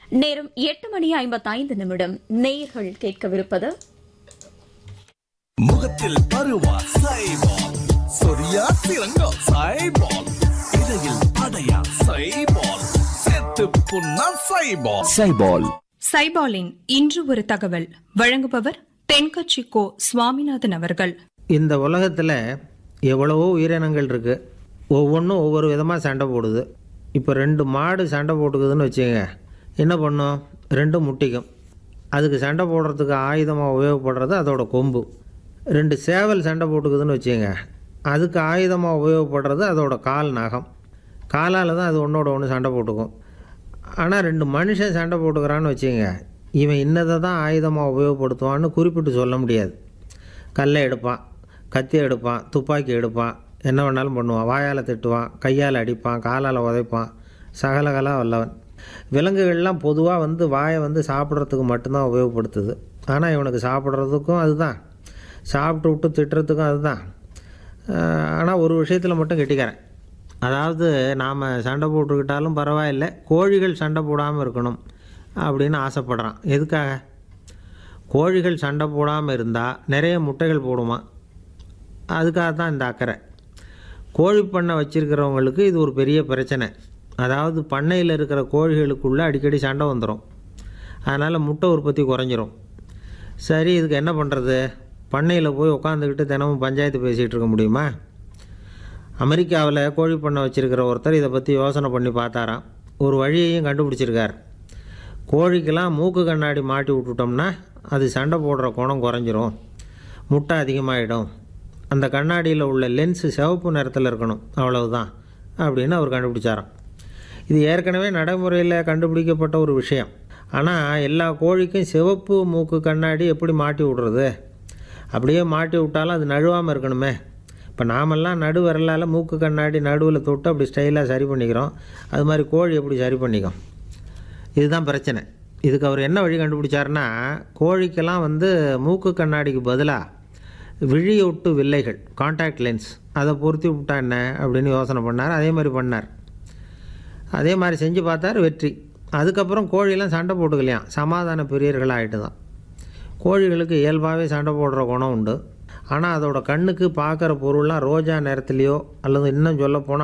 நேரம் எட்டு மணி ஐம்பத்தைந்து நிமிடம் நேயர்கள் கேட்கவிருப்பது முகத்தில் பருவா சைபால் சொரியா சிறங்கோ சைபால் இடையில் அடையா சைபால் செத்து புண்ணா சைபால் சைபால் சைபாலின் இன்று ஒரு தகவல் வழங்குபவர் தென்கட்சி கோ சுவாமிநாதன் அவர்கள் இந்த உலகத்தில் எவ்வளவோ உயிரினங்கள் இருக்குது ஒவ்வொன்றும் ஒவ்வொரு விதமாக சண்டை போடுது இப்போ ரெண்டு மாடு சண்டை போட்டுக்குதுன்னு வச்சுக்கோங்க என்ன பண்ணும் ரெண்டும் முட்டிக்கும் அதுக்கு சண்டை போடுறதுக்கு ஆயுதமாக உபயோகப்படுறது அதோட கொம்பு ரெண்டு சேவல் சண்டை போட்டுக்குதுன்னு வச்சுக்கோங்க அதுக்கு ஆயுதமாக உபயோகப்படுறது அதோட கால் நகம் காலால் தான் அது ஒன்றோட ஒன்று சண்டை போட்டுக்கும் ஆனால் ரெண்டு மனுஷன் சண்டை போட்டுக்கிறான்னு வச்சுக்கோங்க இவன் இன்னதை தான் ஆயுதமாக உபயோகப்படுத்துவான்னு குறிப்பிட்டு சொல்ல முடியாது கல்லை எடுப்பான் கத்தி எடுப்பான் துப்பாக்கி எடுப்பான் என்ன வேணாலும் பண்ணுவான் வாயால் திட்டுவான் கையால் அடிப்பான் காலால் உதைப்பான் சகலகலா வல்லவன் விலங்குகள்லாம் பொதுவாக வந்து வாயை வந்து சாப்பிட்றதுக்கு மட்டும்தான் உபயோகப்படுத்துது ஆனால் இவனுக்கு சாப்பிட்றதுக்கும் அதுதான் சாப்பிட்டு விட்டு திட்டுறதுக்கும் அதுதான் ஆனால் ஒரு விஷயத்தில் மட்டும் கெட்டிக்கிறேன் அதாவது நாம் சண்டை போட்டுக்கிட்டாலும் பரவாயில்லை கோழிகள் சண்டை போடாமல் இருக்கணும் அப்படின்னு ஆசைப்படுறான் எதுக்காக கோழிகள் சண்டை போடாமல் இருந்தால் நிறைய முட்டைகள் போடுமா அதுக்காக தான் இந்த அக்கறை கோழி பண்ணை வச்சுருக்கிறவங்களுக்கு இது ஒரு பெரிய பிரச்சனை அதாவது பண்ணையில் இருக்கிற கோழிகளுக்குள்ளே அடிக்கடி சண்டை வந்துடும் அதனால் முட்டை உற்பத்தி குறைஞ்சிரும் சரி இதுக்கு என்ன பண்ணுறது பண்ணையில் போய் உட்காந்துக்கிட்டு தினமும் பஞ்சாயத்து பேசிகிட்டு இருக்க முடியுமா அமெரிக்காவில் கோழி பண்ணை வச்சுருக்கிற ஒருத்தர் இதை பற்றி யோசனை பண்ணி பார்த்தாராம் ஒரு வழியையும் கண்டுபிடிச்சிருக்கார் கோழிக்கெல்லாம் மூக்கு கண்ணாடி மாட்டி விட்டுட்டோம்னா அது சண்டை போடுற குணம் குறைஞ்சிரும் முட்டை அதிகமாகிடும் அந்த கண்ணாடியில் உள்ள லென்ஸு சிவப்பு நிறத்தில் இருக்கணும் அவ்வளவுதான் அப்படின்னு அவர் கண்டுபிடிச்சாராம் இது ஏற்கனவே நடைமுறையில் கண்டுபிடிக்கப்பட்ட ஒரு விஷயம் ஆனால் எல்லா கோழிக்கும் சிவப்பு மூக்கு கண்ணாடி எப்படி மாட்டி விடுறது அப்படியே மாட்டி விட்டாலும் அது நழுவாமல் இருக்கணுமே இப்போ நாமெல்லாம் நடு விரலால் மூக்கு கண்ணாடி நடுவில் தொட்டு அப்படி ஸ்டைலாக சரி பண்ணிக்கிறோம் அது மாதிரி கோழி எப்படி சரி பண்ணிக்கும் இதுதான் பிரச்சனை இதுக்கு அவர் என்ன வழி கண்டுபிடிச்சாருன்னா கோழிக்கெல்லாம் வந்து மூக்கு கண்ணாடிக்கு பதிலாக விழியொட்டு வில்லைகள் காண்டாக்ட் லென்ஸ் அதை பொருத்தி விட்டா என்ன அப்படின்னு யோசனை பண்ணார் அதே மாதிரி பண்ணார் அதே மாதிரி செஞ்சு பார்த்தார் வெற்றி அதுக்கப்புறம் கோழியெல்லாம் சண்டை போட்டுக்கலையாம் சமாதான பிரியர்கள் ஆகிட்டு தான் கோழிகளுக்கு இயல்பாகவே சண்டை போடுற குணம் உண்டு ஆனால் அதோட கண்ணுக்கு பார்க்குற பொருள்லாம் ரோஜா நிறத்துலையோ அல்லது இன்னும் சொல்ல